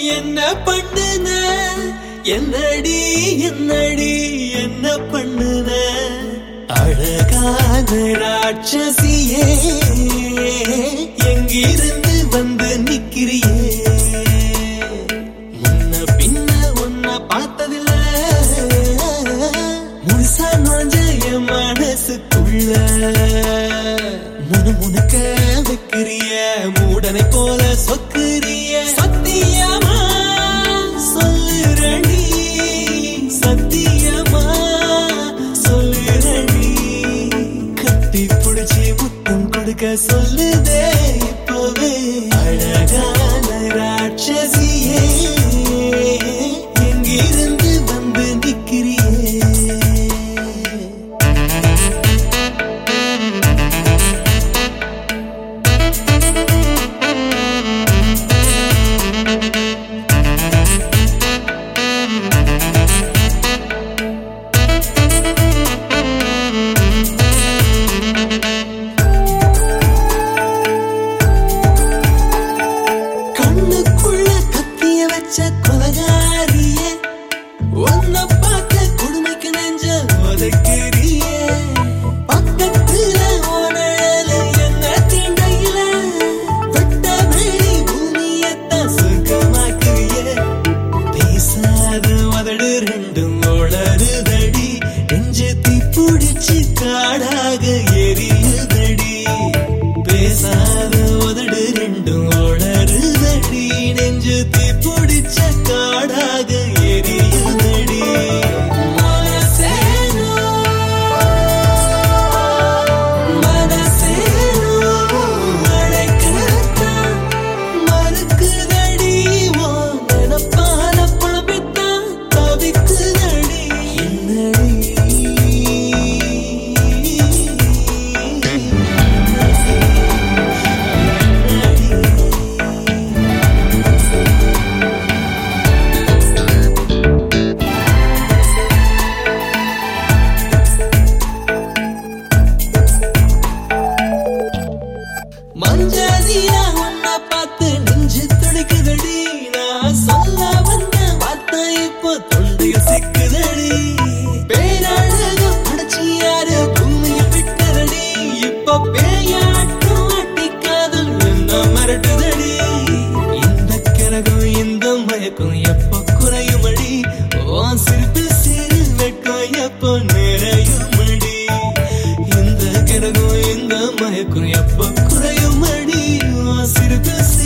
என்ன பண்ணுன என்னடி என்னடி என்ன பண்ணுன அழகான ராட்சசியே எங்கிருந்து வந்து நிக்கிறியே முன்ன பின்ன உன்னை பார்த்ததில்ல முழுசா நுழைஞ்ச என் மனசுக்குள்ள முனு முனுக்க வைக்கிறிய மூடனை போல சொக்குறிய சத்தியமா சொல்லுறடி சத்தியமா சொல்லுறடி கட்டி புடிச்சு முத்தம் கொடுக்க சொல்லுதே இப்பவே அழகான ராட்சசியே எங்கிருந்து வந்து நிக்கிறியே கண்ணுக்குள்ள கத்திய வச்ச கொலகாரியே உன்னை பார்த்த கொடுமைக்கு நெஞ்ச உதைக்கிறியே பக்கத்துல ஓனழல என்ன தீண்டையில வெட்ட வெளி பூமியத்தான் சொர்க்கமாக்குறியே பேசாத உதடு ரெண்டும் உளறுதடி நெஞ்சு தீ பிடிச்சு காடாக எரியுதடி பேசாத உதடு ரெண்டும் உளறுதடி நெஞ்சு தீ பிடிச்ச காடாக எரியுதடி மனசேனோ மனசேனோ அழைக்கத்தான் மறுக்குதடி ஓ நினப்பான பழப்பித்தான் தவிக்குதடி என்னடி மஞ்சதியா உன்னை பார்த்து நெஞ்சு துடிக்குதடி நான் சொல்ல வந்த வார்த்தை இப்போ தொண்டையில் சிக்குதடி பேரழகம் அடைச்சி யாரு பூமியில் விட்டதடி இப்போ பேயாட்டம் ஆட்டி காதல் என்ன மிரட்டுதடி இந்த கிரகம் இந்த மயக்கம் எப்போ குறையுமடி ஓ சிரிப்பு சிறு வெட்கம் எப்போ நிறையுமடி இந்த கிரகம் இந்த மயக்கம் எப்போ குறையுமடி ஓ சிரிப்பு